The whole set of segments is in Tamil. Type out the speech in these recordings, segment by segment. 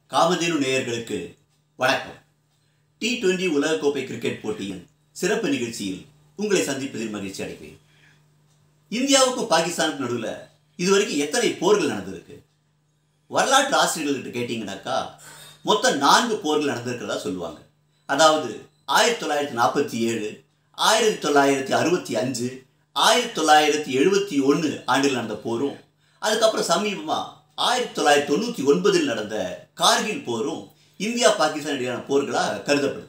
காமதேனு நேயர்களுக்கு வணக்கம் டி டுவெண்டி உலகக்கோப்பை கிரிக்கெட் போட்டியின் சிறப்பு நிகழ்ச்சியில் உங்களை சந்திப்பதில் மகிழ்ச்சி அடைகிறேன் இந்தியாவுக்கும் பாகிஸ்தானுக்கும் நடுவில் இதுவரைக்கும் எத்தனை போர்கள் நடந்திருக்கு வரலாற்று ஆசிரியர்கள்கிட்ட கேட்டிங்கனாக்கா மொத்தம் நான்கு போர்கள் நடந்திருக்கிறதா சொல்லுவாங்க அதாவது ஆயிரத்தி தொள்ளாயிரத்தி நாற்பத்தி ஏழு ஆயிரத்தி தொள்ளாயிரத்தி அறுபத்தி அஞ்சு ஆயிரத்தி தொள்ளாயிரத்தி எழுபத்தி ஒன்று ஆண்டில் நடந்த போரும் அதுக்கப்புறம் சமீபமாக ஆயிரத்தி தொள்ளாயிரத்தி தொண்ணூற்றி ஒன்பதில் நடந்த கார்கில் போரும் இந்தியா பாகிஸ்தான் இடையான போர்களாக கருதப்படுது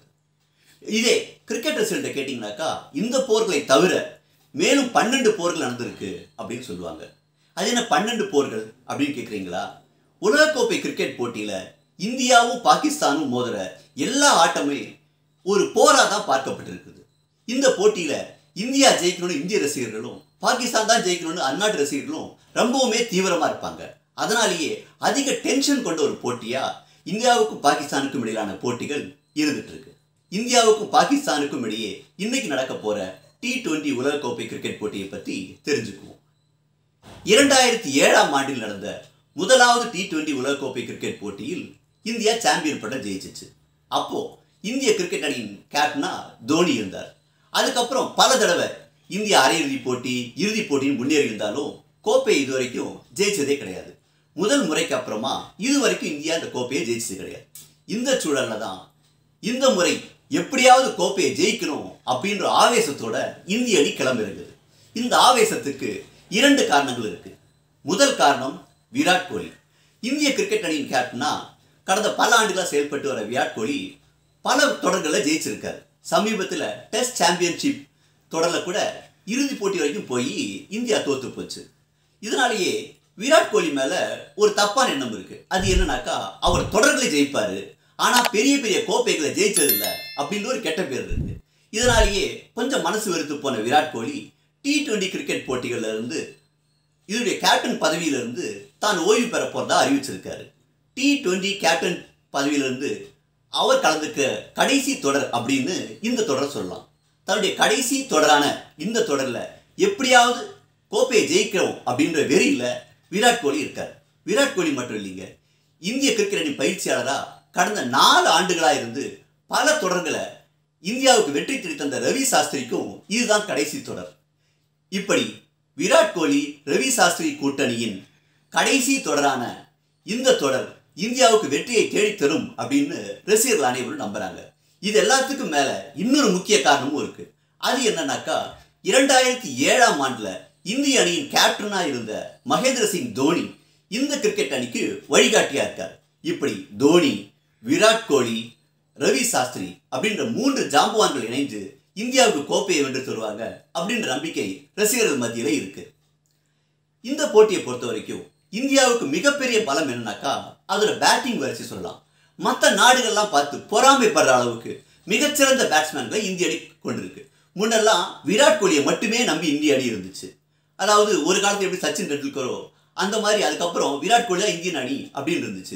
இதே கிரிக்கெட் ரசிகர்கிட்ட கேட்டிங்கனாக்கா இந்த போர்களை தவிர மேலும் பன்னெண்டு போர்கள் நடந்திருக்கு அப்படின்னு சொல்லுவாங்க அது என்ன பன்னெண்டு போர்கள் அப்படின்னு கேட்குறீங்களா உலகக்கோப்பை கிரிக்கெட் போட்டியில் இந்தியாவும் பாகிஸ்தானும் மோதுற எல்லா ஆட்டமே ஒரு போராக தான் பார்க்கப்பட்டிருக்குது இந்த போட்டியில் இந்தியா ஜெயிக்கணும்னு இந்திய ரசிகர்களும் பாகிஸ்தான் தான் ஜெயிக்கணும்னு அந்நாட்டு ரசிகர்களும் ரொம்பவுமே தீவிரமாக இருப்பாங்க அதனாலேயே அதிக டென்ஷன் கொண்ட ஒரு போட்டியாக இந்தியாவுக்கும் பாகிஸ்தானுக்கும் இடையிலான போட்டிகள் இருந்துட்டு இருக்கு இந்தியாவுக்கும் பாகிஸ்தானுக்கும் இடையே இன்னைக்கு நடக்க போற டி டுவெண்டி உலகக்கோப்பை கிரிக்கெட் போட்டியை பற்றி தெரிஞ்சுக்குவோம் இரண்டாயிரத்தி ஏழாம் ஆண்டில் நடந்த முதலாவது டி டுவெண்டி உலகக்கோப்பை கிரிக்கெட் போட்டியில் இந்தியா சாம்பியன் பட்டம் ஜெயிச்சிச்சு அப்போ இந்திய கிரிக்கெட் அணியின் கேப்டனா தோனி இருந்தார் அதுக்கப்புறம் பல தடவை இந்திய அரையிறுதி போட்டி இறுதிப் போட்டியும் முன்னேறி இருந்தாலும் கோப்பை இதுவரைக்கும் ஜெயிச்சதே கிடையாது முதல் முறைக்கு அப்புறமா இதுவரைக்கும் இந்தியா இந்த கோப்பையை ஜெயிச்சது கிடையாது இந்த சூழல்ல தான் இந்த முறை எப்படியாவது கோப்பையை ஜெயிக்கணும் அப்படின்ற ஆவேசத்தோட இந்திய அணி கிளம்பிருக்குது இந்த ஆவேசத்துக்கு இரண்டு காரணங்கள் இருக்கு முதல் காரணம் விராட் கோலி இந்திய கிரிக்கெட் அணியின் கேப்டனா கடந்த பல ஆண்டுகளாக செயல்பட்டு வர விராட் கோலி பல தொடர்களில் ஜெயிச்சிருக்காரு சமீபத்தில் டெஸ்ட் சாம்பியன்ஷிப் தொடரில் கூட இறுதிப் போட்டி வரைக்கும் போய் இந்தியா தோத்து போச்சு இதனாலேயே விராட் கோலி மேல ஒரு தப்பான எண்ணம் இருக்கு அது என்னன்னாக்கா அவர் தொடர்களை ஜெயிப்பாரு ஆனா பெரிய பெரிய கோப்பைகளை ஜெயிச்சது இல்ல அப்படின்னு ஒரு கெட்ட பேர் இருக்கு இதனாலேயே கொஞ்சம் மனசு வெறுத்து போன Virat Kohli T twenty cricket போட்டிகள்ல இருந்து இதனுடைய கேப்டன் பதவியிலிருந்து தான் ஓய்வு பெற போறதா அறிவிச்சிருக்காரு டி டுவெண்டி கேப்டன் பதவியிலிருந்து அவர் கலந்துக்க கடைசி தொடர் அப்படின்னு இந்த தொடர் சொல்லலாம் தன்னுடைய கடைசி தொடரான இந்த தொடரில் எப்படியாவது கோப்பையை ஜெயிக்கிறோம் அப்படின்ற வெறியில் விராட் கோலி இருக்கார் விராட் கோலி மட்டும் இல்லைங்க இந்திய கிரிக்கெட் அணி பயிற்சியாளராக கடந்த நாலு ஆண்டுகளாக இருந்து பல தொடர்களை இந்தியாவுக்கு வெற்றி தேடி தந்த ரவி சாஸ்திரிக்கும் இதுதான் கடைசி தொடர் இப்படி விராட் கோலி ரவி சாஸ்திரி கூட்டணியின் கடைசி தொடரான இந்த தொடர் இந்தியாவுக்கு வெற்றியை தேடித்தரும் அப்படின்னு ரசிகர்கள் அனைவரும் நம்புறாங்க இது எல்லாத்துக்கும் மேல இன்னொரு முக்கிய காரணமும் இருக்கு அது என்னன்னாக்கா இரண்டாயிரத்தி ஏழாம் ஆண்டுல இந்திய அணியின் கேப்டனா இருந்த மகேந்திர சிங் தோனி இந்த கிரிக்கெட் அணிக்கு வழிகாட்டியா இருக்கார் இப்படி தோனி விராட் கோலி ரவி சாஸ்திரி அப்படின்ற மூன்று ஜாம்பவான்கள் இணைந்து இந்தியாவுக்கு கோப்பையை வென்று தருவாங்க அப்படின்ற நம்பிக்கை ரசிகர்கள் மத்தியில இருக்கு இந்த போட்டியை பொறுத்த வரைக்கும் இந்தியாவுக்கு மிகப்பெரிய பலம் என்னன்னாக்கா அதுல பேட்டிங் வரிசை சொல்லலாம் மற்ற நாடுகள்லாம் பார்த்து பொறாமைப்படுற அளவுக்கு மிகச்சிறந்த பேட்ஸ்மேன்களை இந்திய அணி கொண்டிருக்கு முன்னெல்லாம் விராட் கோலியை மட்டுமே நம்பி இந்திய அணி இருந்துச்சு அதாவது ஒரு காலத்துல எப்படி சச்சின் டெண்டுல்கரோ அந்த மாதிரி அதுக்கப்புறம் விராட் கோலி தான் இந்தியன் அணி அப்படின்னு இருந்துச்சு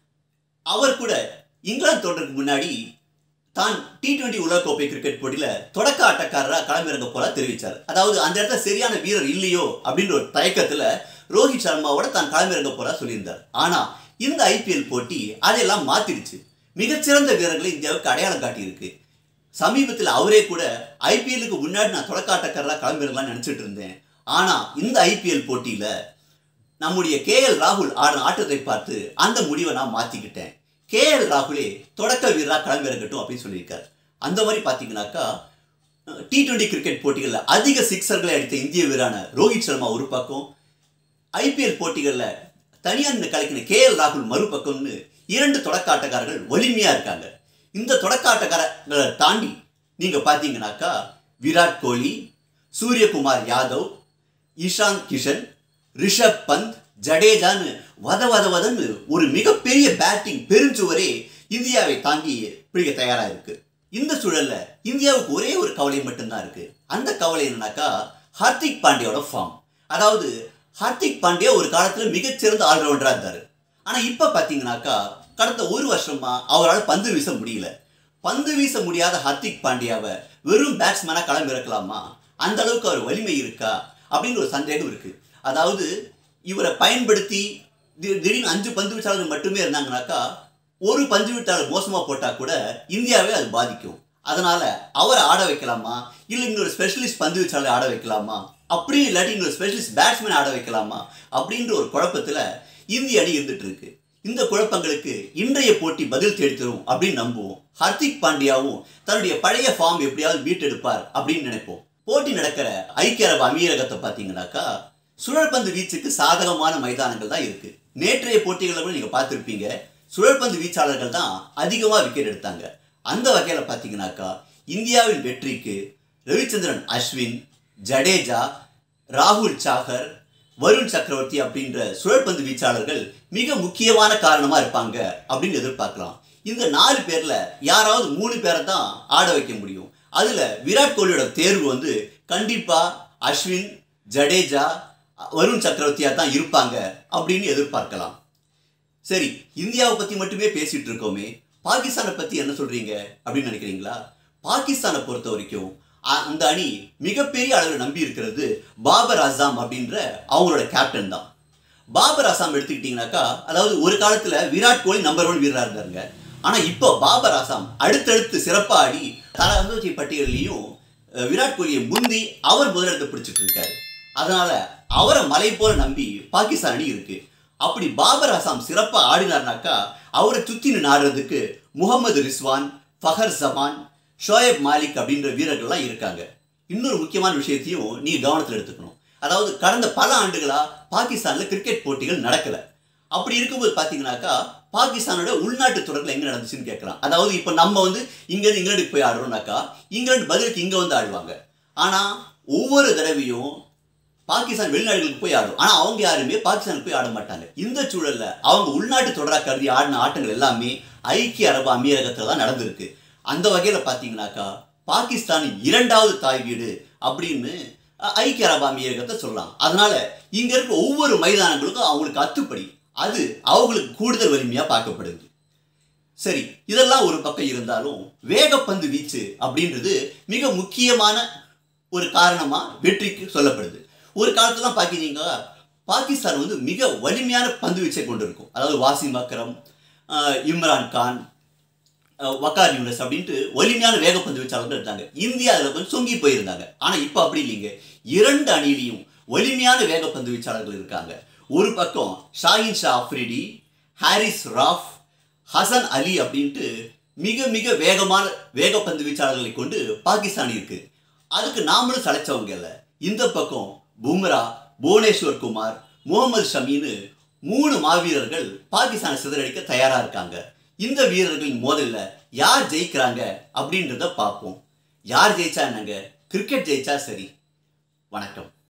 அவர் கூட இங்கிலாந்து தொடருக்கு முன்னாடி தான் டி டுவெண்டி உலகக்கோப்பை கிரிக்கெட் போட்டியில் தொடக்க ஆட்டக்காரராக களமிறங்க போல தெரிவித்தார் அதாவது அந்த இடத்துல சரியான வீரர் இல்லையோ அப்படின்ற ஒரு தயக்கத்தில் ரோஹித் சர்மாவோட தான் களமிறங்க போறா சொல்லியிருந்தார் ஆனால் இந்த ஐபிஎல் போட்டி அதையெல்லாம் மாத்திடுச்சு மிகச்சிறந்த வீரர்களை இந்தியாவுக்கு அடையாளம் காட்டியிருக்கு சமீபத்தில் அவரே கூட ஐபிஎல்லுக்கு முன்னாடி நான் தொடக்க ஆட்டக்காரராக களமிறங்கலாம்னு நினச்சிட்டு இருந்தேன் ஆனால் இந்த ஐபிஎல் போட்டியில் நம்முடைய கே எல் ராகுல் ஆடின ஆட்டத்தை பார்த்து அந்த முடிவை நான் மாற்றிக்கிட்டேன் கே எல் ராகுலே தொடக்க வீரராக களமிறங்கட்டும் அப்படின்னு சொல்லியிருக்காரு அந்த மாதிரி பார்த்தீங்கன்னாக்கா டி டுவெண்டி கிரிக்கெட் போட்டிகளில் அதிக சிக்ஸர்களை அடித்த இந்திய வீரான ரோஹித் சர்மா ஒரு பக்கம் ஐபிஎல் போட்டிகளில் தனியார் நின்று கலக்கின கே எல் ராகுல் மறுபக்கம்னு இரண்டு தொடக்க ஆட்டக்காரர்கள் வலிமையாக இருக்காங்க இந்த தொடக்க ஆட்டக்காரர்களை தாண்டி நீங்கள் பார்த்தீங்கன்னாக்கா விராட் கோலி சூரியகுமார் யாதவ் இஷாந்த் கிஷன் ரிஷப் பந்த் ஜடேஜான்னு வத வத வதன்னு ஒரு மிகப்பெரிய பேட்டிங் பெருஞ்சுவரே இந்தியாவை தாங்கி பிடிக்க தயாரா இருக்கு இந்த சூழல்ல இந்தியாவுக்கு ஒரே ஒரு கவலை மட்டும்தான் இருக்கு அந்த கவலை என்னன்னாக்கா ஹர்திக் பாண்டியோட ஃபார்ம் அதாவது ஹர்திக் பாண்டியா ஒரு காலத்துல மிகச்சிறந்த ஆல்ரவுண்டரா இருந்தாரு ஆனா இப்ப பாத்தீங்கன்னாக்கா கடந்த ஒரு வருஷமா அவரால் பந்து வீச முடியல பந்து வீச முடியாத ஹர்திக் பாண்டியாவை வெறும் பேட்ஸ்மேனா களம் இறக்கலாமா அந்த அளவுக்கு அவர் வலிமை இருக்கா அப்படின்னு ஒரு சந்தேகம் இருக்கு அதாவது இவரை பயன்படுத்தி தி- திடீர்னு அஞ்சு பந்து வீச்சாளர்கள் மட்டுமே இருந்தாங்கனாக்கா ஒரு பஞ்சு விட்டாளர் மோசமாக போட்டால் கூட இந்தியாவே அது பாதிக்கும் அதனால அவரை ஆட வைக்கலாமா இல்லை இன்னொரு ஸ்பெஷலிஸ்ட் பந்து வீச்சாளரை ஆட வைக்கலாமா அப்படி இல்லாட்டி இன்னொரு ஸ்பெஷலிஸ்ட் பேட்ஸ்மேன் ஆட வைக்கலாமா அப்படின்ற ஒரு குழப்பத்தில் இந்திய அணி இருந்துட்டு இருக்கு இந்த குழப்பங்களுக்கு இன்றைய போட்டி பதில் தேடி தரும் அப்படின்னு நம்புவோம் ஹர்திக் பாண்டியாவும் தன்னுடைய பழைய ஃபார்ம் எப்படியாவது மீட்டெடுப்பார் அப்படின்னு நினைப்போம் போட்டி நடக்கிற ஐக்கிய அரபு அமீரகத்தை பார்த்தீங்கன்னாக்கா சுழற்பந்து வீச்சுக்கு சாதகமான மைதானங்கள் தான் இருக்கு நேற்றைய போட்டிகளை கூட நீங்க பார்த்துருப்பீங்க சுழற்பந்து வீச்சாளர்கள் தான் அதிகமாக விக்கெட் எடுத்தாங்க அந்த வகையில் பார்த்தீங்கன்னாக்கா இந்தியாவின் வெற்றிக்கு ரவிச்சந்திரன் அஸ்வின் ஜடேஜா ராகுல் சாகர் வருண் சக்கரவர்த்தி அப்படின்ற சுழற்பந்து வீச்சாளர்கள் மிக முக்கியமான காரணமா இருப்பாங்க அப்படின்னு எதிர்பார்க்கலாம் இந்த நாலு பேர்ல யாராவது மூணு பேரை தான் ஆட வைக்க முடியும் அதுல விராட் கோலியோட தேர்வு வந்து கண்டிப்பா அஸ்வின் ஜடேஜா வருண் சக்கரவர்த்தியா தான் இருப்பாங்க அப்படின்னு எதிர்பார்க்கலாம் சரி இந்தியாவை பத்தி மட்டுமே பேசிட்டு இருக்கோமே பாகிஸ்தானை பத்தி என்ன சொல்றீங்க அப்படின்னு நினைக்கிறீங்களா பாகிஸ்தானை பொறுத்த வரைக்கும் அ- அந்த அணி மிகப்பெரிய அளவில் நம்பி இருக்கிறது பாபர் அசாம் அப்படின்ற அவங்களோட கேப்டன் தான் பாபர் அசாம் எடுத்துக்கிட்டீங்கன்னாக்கா அதாவது ஒரு காலத்துல விராட் கோலி நம்பர் ஒன் வீரரா இருந்தாருங்க ஆனா இப்போ பாபர் அசாம் அடுத்தடுத்து சிறப்பா ஆடி தரவரிசை பட்டியலையும் அஹ், விராட் கோலியை முந்தி அவர் முதலிடத்தை பிடிச்சிட்டு இருக்காரு அதனால அவரை மலை போல நம்பி பாகிஸ்தான் அணி இருக்கு அப்படி பாபர் அசாம் சிறப்பா ஆடினார்னாக்கா அவரை சுத்தி நின்று ஆடுறதுக்கு முகமது ரிஸ்வான் ஃபஹர் ஜமான் ஷோயப் மாலிக் அப்படின்ற வீரர்கள்லாம் இருக்காங்க இன்னொரு முக்கியமான விஷயத்தையும் நீ கவனத்தில் எடுத்துக்கணும் அதாவது கடந்த பல ஆண்டுகளா பாகிஸ்தான்ல கிரிக்கெட் போட்டிகள் நடக்கல அப்படி இருக்கும்போது பார்த்தீங்கன்னாக்கா பாகிஸ்தானோட உள்நாட்டு தொடர்கள் எங்க நடந்துச்சுன்னு கேட்கலாம் அதாவது இப்போ நம்ம வந்து இங்கேருந்து இங்கிலாந்துக்கு போய் ஆடுறோம்னாக்கா இங்கிலாந்து பதிலுக்கு இங்கே வந்து ஆடுவாங்க ஆனால் ஒவ்வொரு தடவையும் பாகிஸ்தான் வெளிநாடுகளுக்கு போய் ஆடும் ஆனால் அவங்க யாருமே பாகிஸ்தானுக்கு போய் ஆட மாட்டாங்க இந்த சூழல்ல அவங்க உள்நாட்டு தொடராக கருதி ஆடின ஆட்டங்கள் எல்லாமே ஐக்கிய அரபு அமீரகத்தில் தான் நடந்திருக்கு அந்த வகையில் பார்த்தீங்கன்னாக்கா பாகிஸ்தானின் இரண்டாவது தாய் வீடு அப்படின்னு அஹ், ஐக்கிய அரபு அமீரகத்தை சொல்லலாம் அதனால இங்க இருக்க ஒவ்வொரு மைதானங்களுக்கும் அவங்களுக்கு அத்துப்படி அது அவங்களுக்கு கூடுதல் வலிமையா பார்க்கப்படுது சரி இதெல்லாம் ஒரு பக்கம் இருந்தாலும் வேகப்பந்து வீச்சு அப்படின்றது மிக முக்கியமான ஒரு காரணமா வெற்றிக்கு சொல்லப்படுது ஒரு காலத்துலாம் பார்த்தீங்க பாகிஸ்தான் வந்து மிக வலிமையான பந்து வீச்சை கொண்டு இருக்கும் அதாவது வாசிம் அக்ரம் ஆஹ் இம்ரான் கான் ஆஹ் வக்கார் யூனஸ் அப்படின்ட்டு வலிமையான வேகப்பந்து வீச்சாளர்கள் இருந்தாங்க இந்தியா அதில் கொஞ்சம் சொங்கி போயிருந்தாங்க ஆனால் இப்போ அப்படி இல்லைங்க இரண்டு அணியிலையும் வலிமையான வேகப்பந்து வீச்சாளர்கள் இருக்காங்க ஒரு பக்கம் ஷாஹின் ஷா அஃப்ரிடி ஹாரிஸ் ராஃப் ஹசன் அலி அப்படின்ட்டு மிக மிக வேகமான வேகப்பந்து வீச்சாளர்களை கொண்டு பாகிஸ்தான் இருக்கு அதுக்கு நாமளும் சளைச்சவங்க இல்லை இந்த பக்கம் பும்ரா புவனேஸ்வர் குமார் முகமது ஷமீனு மூணு மாவீரர்கள் பாகிஸ்தானை சிதறடிக்க தயாரா இருக்காங்க இந்த வீரர்களின் மோதல்ல யார் ஜெயிக்கிறாங்க அப்படின்றத பார்ப்போம் யார் ஜெயிச்சா என்னங்க கிரிக்கெட் ஜெயிச்சா சரி வணக்கம்